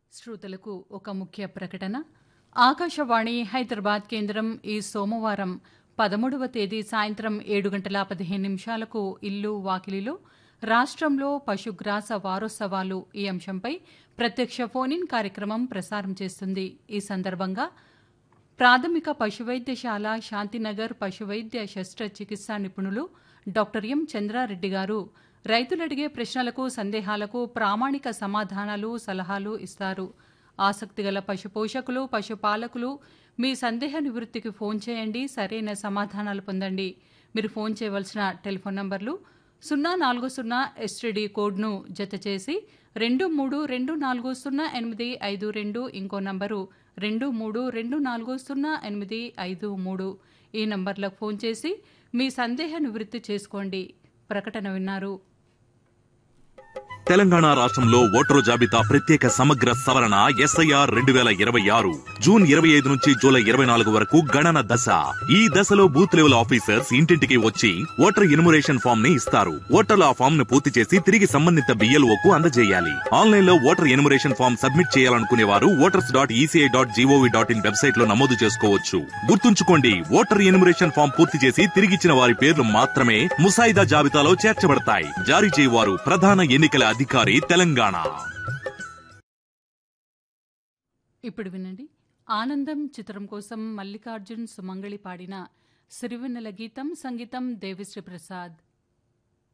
శ్రోతలకు ఒక ముఖ్య ప్రకటన ఆకాశవాణి హైదరాబాద్ కేంద్రం ఈ సోమవారం పదమూడవ తేదీ సాయంత్రం ఏడు గంటల పదిహేను నిమిషాలకు ఇల్లు వాకిలిలో రాష్ట్రంలో పశుగ్రాస వారోత్సవాలు ఈ అంశంపై ప్రత్యక్ష ఫోన్ ఇన్ కార్యక్రమం ప్రసారం చేస్తుంది ఈ సందర్భంగా ప్రాథమిక పశువైద్యశాల శాంతినగర్ పశువైద్య శస్త్రచికిత్సా నిపుణులు డాక్టర్ ఎం చంద్రారెడ్డి గారు రైతులు అడిగే ప్రశ్నలకు సందేహాలకు ప్రామాణిక సమాధానాలు సలహాలు ఇస్తారు ఆసక్తిగల పశు పోషకులు పశుపాలకులు మీ సందేహ నివృత్తికి ఫోన్ చేయండి సరైన సమాధానాలు పొందండి మీరు ఫోన్ చేయవలసిన టెలిఫోన్ నంబర్లు సున్నా నాలుగు సున్నా ఎస్టీడీ కోడ్ను జత చేసి రెండు మూడు రెండు నాలుగు సున్నా ఎనిమిది ఐదు రెండు ఇంకో నంబరు రెండు మూడు రెండు నాలుగు సున్నా ఎనిమిది ఐదు మూడు ఈ నంబర్లకు ఫోన్ చేసి మీ సందేహ నివృత్తి చేసుకోండి ప్రకటన విన్నారు తెలంగాణ రాష్ట్రంలో ఓటరు జాబితా ప్రత్యేక సమగ్ర సవరణ ఎస్ఐఆర్ రెండు వేల ఇరవై ఆరు జూన్ ఇరవై ఐదు నుంచి జూలై ఇరవై నాలుగు వరకు గణన దశ ఈ దశలో బూత్ లెవెల్ ఆఫీసర్స్ ఇంటింటికి వచ్చి ఓటర్ ఎన్యుమరేషన్ ఫామ్ ని ఇస్తారు ఓటర్లు ఆ ఫామ్ ను పూర్తి చేసి తిరిగి సంబంధిత బిఎల్ఓ కు అందజేయాలి ఆన్లైన్ లో ఓటర్ ఎన్యుమరేషన్ ఫామ్ సబ్మిట్ చేయాలనుకునే వారు voters dot ECI dot gov dot in website లో నమోదు చేసుకోవచ్చు గుర్తుంచుకోండి ఓటర్ ఎన్యుమరేషన్ ఫామ్ పూర్తి చేసి తిరిగిచ్చిన వారి పేర్లు మాత్రమే ముసాయిదా జాబితాలో చేర్చబడతాయి జారీ చేయవారు ప్రధాన ఎన్నికల అధికారి తెలంగాణ ఇప్పుడు వినండి ఆనందం చిత్రం కోసం మల్లికార్జున్ సుమంగళి పాడిన సిరివెన్నెల గీతం సంగీతం దేవిశ్రీ ప్రసాద్